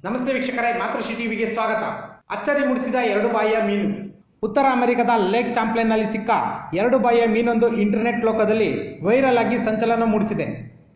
ನಮಸ್ತೆ ವೀಕ್ಷಕರೇ ಮಾತೃಶ್ರೀ ಟಿವಿಗೆ ಸ್ವಾಗತ ಅಚ್ಚರಿ ಮೂಡಿಸಿದ ಎರಡು ಬಾಯಿಯ ಮೀನು ಉತ್ತರ ಅಮೆರಿಕದ ಲೇಕ್ ಚಾಂಪ್ಲೆನ್ನಲ್ಲಿ ಸಿಕ್ಕ ಎರಡು ಬಾಯಿಯ ಮೀನೊಂದು ಇಂಟರ್ನೆಟ್ ಲೋಕದಲ್ಲಿ ವೈರಲ್ ಆಗಿ ಸಂಚಲನ ಮೂಡಿಸಿದೆ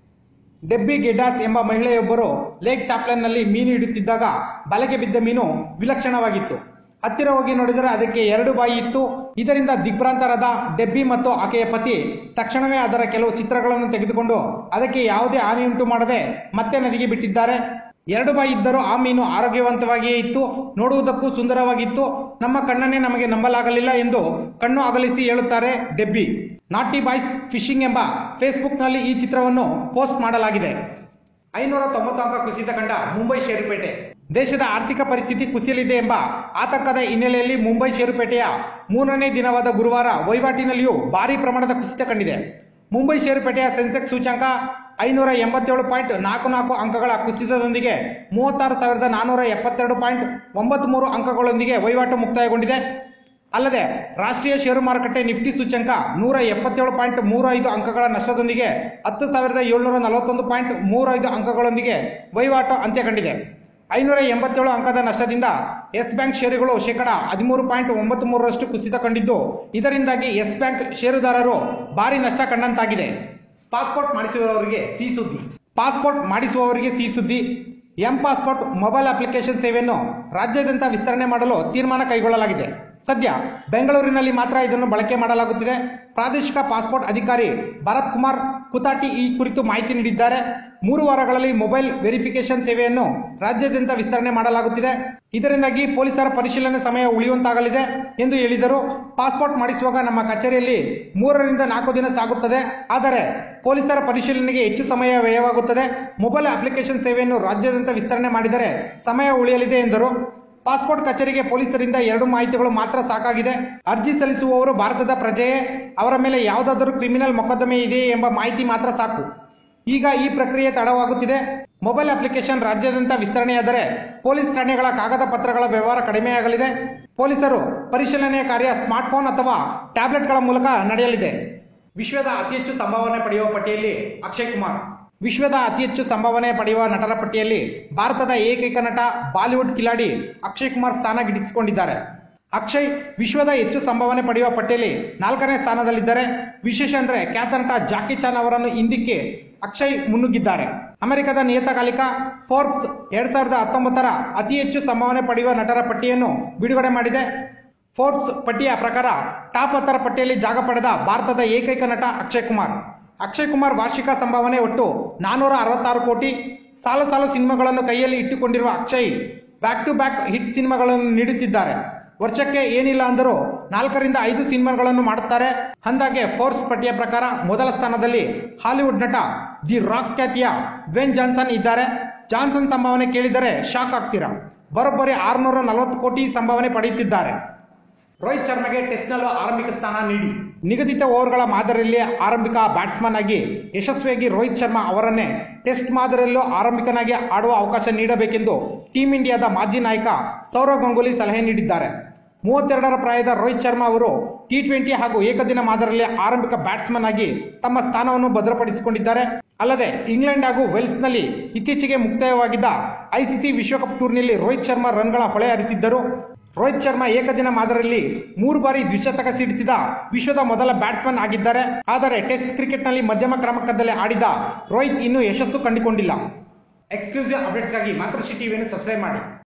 ಡೆಬ್ಬಿ ಗೆಡ್ಡಾಸ್ ಎಂಬ ಮಹಿಳೆಯೊಬ್ಬರು ಲೇಕ್ ಚಾಪ್ಲೆನ್ನಲ್ಲಿ ಮೀನು ಹಿಡಿಯುತ್ತಿದ್ದಾಗ ಬಲೆಗೆ ಬಿದ್ದ ಮೀನು ವಿಲಕ್ಷಣವಾಗಿತ್ತು ಹತ್ತಿರ ಹೋಗಿ ನೋಡಿದರೆ ಅದಕ್ಕೆ ಎರಡು ಬಾಯಿ ಇತ್ತು ಇದರಿಂದ ದಿಗ್ಭ್ರಾಂತರಾದ ಡೆಬ್ಬಿ ಮತ್ತು ಆಕೆಯ ಪತಿ ತಕ್ಷಣವೇ ಅದರ ಕೆಲವು ಚಿತ್ರಗಳನ್ನು ತೆಗೆದುಕೊಂಡು ಅದಕ್ಕೆ ಯಾವುದೇ ಹಾನಿಯುಂಟು ಮಾಡದೆ ಮತ್ತೆ ನದಿಗೆ ಬಿಟ್ಟಿದ್ದಾರೆ ಎರಡು ಬಾಯಿ ಇದ್ದರೂ ಆ ಮೀನು ಆರೋಗ್ಯವಂತವಾಗಿಯೇ ಇತ್ತು ನೋಡುವುದಕ್ಕೂ ಸುಂದರವಾಗಿತ್ತು ನಮ್ಮ ಕಣ್ಣನ್ನೇ ನಮಗೆ ನಂಬಲಾಗಲಿಲ್ಲ ಎಂದು ಕಣ್ಣು ಅಗಲಿಸಿ ಹೇಳುತ್ತಾರೆ ಡೆಬ್ಬಿ ನಾಟಿ ಬಾಯ್ಸ್ ಫಿಶಿಂಗ್ ಎಂಬ ಫೇಸ್ಬುಕ್ನಲ್ಲಿ ಈ ಚಿತ್ರವನ್ನು ಪೋಸ್ಟ್ ಮಾಡಲಾಗಿದೆ ಐನೂರ ತೊಂಬತ್ತು ಅಂಕ ಕುಸಿತ ಕಂಡ ಮುಂಬೈ ಷೇರುಪೇಟೆ ದೇಶದ ಆರ್ಥಿಕ ಪರಿಸ್ಥಿತಿ ಕುಸಿಯಲಿದೆ ಎಂಬ ಆತಂಕದ ಹಿನ್ನೆಲೆಯಲ್ಲಿ ಮುಂಬೈ ಷೇರುಪೇಟೆಯ ಮೂರನೇ ದಿನವಾದ ಗುರುವಾರ ವಹಿವಾಟಿನಲ್ಲಿಯೂ ಭಾರೀ ಪ್ರಮಾಣದ ಕುಸಿತ ಕಂಡಿದೆ ಮುಂಬೈ ಷೇರುಪೇಟೆಯ ಸೆನ್ಸೆಕ್ಸ್ ಸೂಚ್ಯಂಕ ಐನೂರ ಎಂಬತ್ತೇಳು ಪಾಯಿಂಟ್ ನಾಲ್ಕು ನಾಲ್ಕು ಅಂಕಗಳ ಕುಸಿತದೊಂದಿಗೆ ಮೂವತ್ತಾರು ಸಾವಿರದ ನಾನ್ನೂರ ಎಪ್ಪತ್ತೆರಡು ಪಾಯಿಂಟ್ ಒಂಬತ್ತು ಮೂರು ಅಂಕಗಳೊಂದಿಗೆ ವಹಿವಾಟು ಮುಕ್ತಾಯಗೊಂಡಿದೆ ಅಲ್ಲದೆ ರಾಷ್ಟ್ರೀಯ ಷೇರು ಮಾರುಕಟ್ಟೆ ನಿಫ್ಟಿ ಸೂಚ್ಯಂಕ ನೂರ ಎಪ್ಪತ್ತೇಳು ಪಾಯಿಂಟ್ ಮೂರು ಐದು ಅಂಕಗಳ ನಷ್ಟದೊಂದಿಗೆ ಹತ್ತು ಸಾವಿರದ ಏಳ್ನೂರ ನಲವತ್ತೊಂದು ಪಾಯಿಂಟ್ ಮೂರು ಐದು ಅಂಕಗಳೊಂದಿಗೆ ವಹಿವಾಟು ಅಂತ್ಯ ಕಂಡಿದೆ ಐನೂರ ಎಂಬತ್ತೇಳು ಅಂಕದ ನಷ್ಟದಿಂದ ಎಸ್ ಬ್ಯಾಂಕ್ ಷೇರುಗಳು ಶೇಕಡ ಹದಿಮೂರು ಪಾಯಿಂಟ್ ಒಂಬತ್ತು ಮೂರರಷ್ಟು ಕುಸಿತ ಕಂಡಿದ್ದು ಇದರಿಂದಾಗಿ ಎಸ್ ಬ್ಯಾಂಕ್ ಷೇರುದಾರರು ಭಾರಿ ನಷ್ಟ ಕಂಡಂತಾಗಿದೆ ಪಾಸ್ಪೋರ್ಟ್ ಮಾಡಿಸುವವರಿಗೆ ಸಿಹಿ ಸುದ್ದಿ ಪಾಸ್ಪೋರ್ಟ್ ಮಾಡಿಸುವವರಿಗೆ ಸಿಹಿ ಸುದ್ದಿ ಎಂ ಪಾಸ್ಪೋರ್ಟ್ ಮೊಬೈಲ್ ಅಪ್ಲಿಕೇಶನ್ ಸೇವೆಯನ್ನು ರಾಜ್ಯಾದ್ಯಂತ ವಿಸ್ತರಣೆ ಮಾಡಲು ತೀರ್ಮಾನ ಕೈಗೊಳ್ಳಲಾಗಿದೆ ಸದ್ಯ ಬೆಂಗಳೂರಿನಲ್ಲಿ ಮಾತ್ರ ಇದನ್ನು ಬಳಕೆ ಮಾಡಲಾಗುತ್ತಿದೆ ಪ್ರಾದೇಶಿಕ ಪಾಸ್ಪೋರ್ಟ್ ಅಧಿಕಾರಿ ಭರತ್ ಕುಮಾರ್ ಕುತಾಟಿ ಈ ಕುರಿತು ಮಾಹಿತಿ ನೀಡಿದ್ದಾರೆ ಮೂರು ವಾರಗಳಲ್ಲಿ ಮೊಬೈಲ್ ವೆರಿಫಿಕೇಶನ್ ಸೇವೆಯನ್ನು ರಾಜ್ಯಾದ್ಯಂತ ವಿಸ್ತರಣೆ ಮಾಡಲಾಗುತ್ತಿದೆ ಇದರಿಂದಾಗಿ ಪೊಲೀಸರ ಪರಿಶೀಲನೆ ಸಮಯ ಉಳಿಯುವಂತಾಗಲಿದೆ ಎಂದು ಹೇಳಿದರು ಪಾಸ್ಪೋರ್ಟ್ ಮಾಡಿಸುವಾಗ ನಮ್ಮ ಕಚೇರಿಯಲ್ಲಿ ಮೂರರಿಂದ ನಾಲ್ಕು ದಿನ ಸಾಗುತ್ತದೆ ಆದರೆ ಪೊಲೀಸರ ಪರಿಶೀಲನೆಗೆ ಹೆಚ್ಚು ಸಮಯ ವ್ಯಯವಾಗುತ್ತದೆ ಮೊಬೈಲ್ ಅಪ್ಲಿಕೇಶನ್ ಸೇವೆಯನ್ನು ರಾಜ್ಯಾದ್ಯಂತ ವಿಸ್ತರಣೆ ಮಾಡಿದರೆ ಸಮಯ ಉಳಿಯಲಿದೆ ಎಂದರು ಪಾಸ್ಪೋರ್ಟ್ ಕಚೇರಿಗೆ ಪೊಲೀಸರಿಂದ ಎರಡು ಮಾಹಿತಿಗಳು ಮಾತ್ರ ಸಾಕಾಗಿದೆ ಅರ್ಜಿ ಸಲ್ಲಿಸುವವರು ಭಾರತದ ಪ್ರಜೆಯೇ ಅವರ ಮೇಲೆ ಯಾವುದಾದರೂ ಕ್ರಿಮಿನಲ್ ಮೊಕದ್ದಮೆ ಇದೆಯೇ ಎಂಬ ಮಾಹಿತಿ ಮಾತ್ರ ಸಾಕು ಈಗ ಈ ಪ್ರಕ್ರಿಯೆ ತಡವಾಗುತ್ತಿದೆ ಮೊಬೈಲ್ ಅಪ್ಲಿಕೇಶನ್ ರಾಜ್ಯಾದ್ಯಂತ ವಿಸ್ತರಣೆಯಾದರೆ ಪೊಲೀಸ್ ಠಾಣೆಗಳ ಕಾಗದ ಪತ್ರಗಳ ವ್ಯವಹಾರ ಕಡಿಮೆಯಾಗಲಿದೆ ಪೊಲೀಸರು ಪರಿಶೀಲನೆಯ ಕಾರ್ಯ ಸ್ಮಾರ್ಟ್ಫೋನ್ ಅಥವಾ ಟ್ಯಾಬ್ಲೆಟ್ಗಳ ಮೂಲಕ ನಡೆಯಲಿದೆ ವಿಶ್ವದ ಅತಿ ಹೆಚ್ಚು ಸಂಭಾವನೆ ಪಡೆಯುವ ಪಟ್ಟಿಯಲ್ಲಿ ಅಕ್ಷಯ್ ಕುಮಾರ್ ವಿಶ್ವದ ಅತಿ ಹೆಚ್ಚು ಸಂಭಾವನೆ ಪಡೆಯುವ ನಟರ ಪಟ್ಟಿಯಲ್ಲಿ ಭಾರತದ ಏಕೈಕ ನಟ ಬಾಲಿವುಡ್ ಕಿಲಾಡಿ ಅಕ್ಷಯ್ ಕುಮಾರ್ ಸ್ಥಾನ ಗಿಟ್ಟಿಸಿಕೊಂಡಿದ್ದಾರೆ ಅಕ್ಷಯ್ ವಿಶ್ವದ ಹೆಚ್ಚು ಸಂಭಾವನೆ ಪಡೆಯುವ ಪಟ್ಟಿಯಲ್ಲಿ ನಾಲ್ಕನೇ ಸ್ಥಾನದಲ್ಲಿದ್ದಾರೆ ವಿಶೇಷ ಅಂದ್ರೆ ಖ್ಯಾತ ನಟ ಜಾಕಿ ಚಾನ್ ಅವರನ್ನು ಹಿಂದಿಕ್ಕೆ ಅಕ್ಷಯ್ ಮುನ್ನುಗ್ಗಿದ್ದಾರೆ ಅಮೆರಿಕದ ನಿಯತಕಾಲಿಕ ಫೋರ್ಬ್ಸ್ ಎರಡ್ ಸಾವಿರದ ಹತ್ತೊಂಬತ್ತರ ಅತಿ ಹೆಚ್ಚು ಸಂಭಾವನೆ ಪಡೆಯುವ ನಟರ ಪಟ್ಟಿಯನ್ನು ಬಿಡುಗಡೆ ಮಾಡಿದೆ ಫೋರ್ಬ್ಸ್ ಪಟ್ಟಿಯ ಪ್ರಕಾರ ಟಾಪ್ ಹತ್ತರ ಪಟ್ಟಿಯಲ್ಲಿ ಜಾಗ ಪಡೆದ ಭಾರತದ ಏಕೈಕ ನಟ ಅಕ್ಷಯ್ ಕುಮಾರ್ ಅಕ್ಷಯ್ ಕುಮಾರ್ ವಾರ್ಷಿಕ ಸಂಭಾವನೆ ಒಟ್ಟು ನಾನೂರ ಅರವತ್ತಾರು ಕೋಟಿ ಸಾಲು ಸಾಲು ಸಿನಿಮಾಗಳನ್ನು ಕೈಯಲ್ಲಿ ಇಟ್ಟುಕೊಂಡಿರುವ Akshay back to back hit ಸಿನಿಮಾಗಳನ್ನು ನೀಡುತ್ತಿದ್ದಾರೆ ವರ್ಷಕ್ಕೆ ಏನಿಲ್ಲ ಅಂದರೂ ನಾಲ್ಕರಿಂದ ಐದು ಸಿನಿಮಾಗಳನ್ನು ಮಾಡುತ್ತಾರೆ ಅಂದಾಗೆ ಫೋರ್ಸ್ ಪಟ್ಟಿಯ ಪ್ರಕಾರ ಮೊದಲ ಸ್ಥಾನದಲ್ಲಿ ಹಾಲಿವುಡ್ ನಟ ದಿ ರಾಕ್ ಖ್ಯಾತಿಯ ಡ್ವೇನ್ ಜಾನ್ಸನ್ ಇದ್ದಾರೆ ಜಾನ್ಸನ್ ಸಂಭಾವನೆ ಕೇಳಿದರೆ ಶಾಕ್ ಆಗ್ತೀರಾ ಬರೋಬ್ಬರಿ ಆರುನೂರ ನಲವತ್ತು ಕೋಟಿ ಸಂಭಾವನೆ ಪಡೆಯುತ್ತಿದ್ದಾರೆ ರೋಹಿತ್ ಶರ್ಮಗೆ ಟೆಸ್ಟ್ನಲ್ಲೂ ಆರಂಭಿಕ ಸ್ಥಾನ ನೀಡಿ ನಿಗದಿತ ಓವರ್ಗಳ ಮಾದರಿಯಲ್ಲಿ ಆರಂಭಿಕ ಬ್ಯಾಟ್ಸ್ಮನ್ ಆಗಿ ಯಶಸ್ವಿಯಾಗಿ ರೋಹಿತ್ ಶರ್ಮಾ ಅವರನ್ನೇ ಟೆಸ್ಟ್ ಮಾದರಿಯಲ್ಲೂ ಆರಂಭಿಕನಾಗಿ ಆಡುವ ಅವಕಾಶ ನೀಡಬೇಕೆಂದು ಟೀಂ ಇಂಡಿಯಾದ ಮಾಜಿ ನಾಯಕ ಸೌರವ್ ಗಂಗೂಲಿ ಸಲಹೆ ನೀಡಿದ್ದಾರೆ ಮೂವತ್ತೆರಡರ ಪ್ರಾಯದ ರೋಹಿತ್ ಶರ್ಮಾ ಅವರು ಟಿ ಟ್ವೆಂಟಿ ಹಾಗೂ ಏಕದಿನ ಮಾದರಿಯಲ್ಲಿ ಆರಂಭಿಕ ಬ್ಯಾಟ್ಸ್ಮನ್ ಆಗಿ ತಮ್ಮ ಸ್ಥಾನವನ್ನು ಭದ್ರಪಡಿಸಿಕೊಂಡಿದ್ದಾರೆ ಅಲ್ಲದೆ ಇಂಗ್ಲೆಂಡ್ ಹಾಗೂ ವೆಲ್ಸ್ನಲ್ಲಿ ಇತ್ತೀಚೆಗೆ ಮುಕ್ತಾಯವಾಗಿದ್ದ ಐಸಿಸಿ ವಿಶ್ವಕಪ್ ಟೂರ್ನಿಯಲ್ಲಿ ರೋಹಿತ್ ಶರ್ಮಾ ರನ್ಗಳ ಹೊಳೆ ಹರಿಸಿದ್ದರು ರೋಹಿತ್ ಶರ್ಮಾ ಏಕದಿನ ಮಾದರಿಯಲ್ಲಿ ಮೂರು ಬಾರಿ ದ್ವಿಶತಕ ಸಿಡಿಸಿದ ವಿಶ್ವದ ಮೊದಲ ಬ್ಯಾಟ್ಸ್ಮನ್ ಆಗಿದ್ದಾರೆ ಆದರೆ ಟೆಸ್ಟ್ ಕ್ರಿಕೆಟ್ನಲ್ಲಿ ಮಧ್ಯಮ ಕ್ರಮಾಂಕದಲ್ಲಿ ಆಡಿದ ರೋಹಿತ್ ಇನ್ನೂ ಯಶಸ್ಸು ಕಂಡುಕೊಂಡಿಲ್ಲ ಎಕ್ಸ್ಕ್ಲೂಸಿವ್ ಅಪ್ಡೇಟ್ಸ್ಗಾಗಿ ಮಾತೃಶ್ರೀ ಟಿವಿಯನ್ನು ಸಬ್ಸ್ಕ್ರೈಬ್ ಮಾಡಿ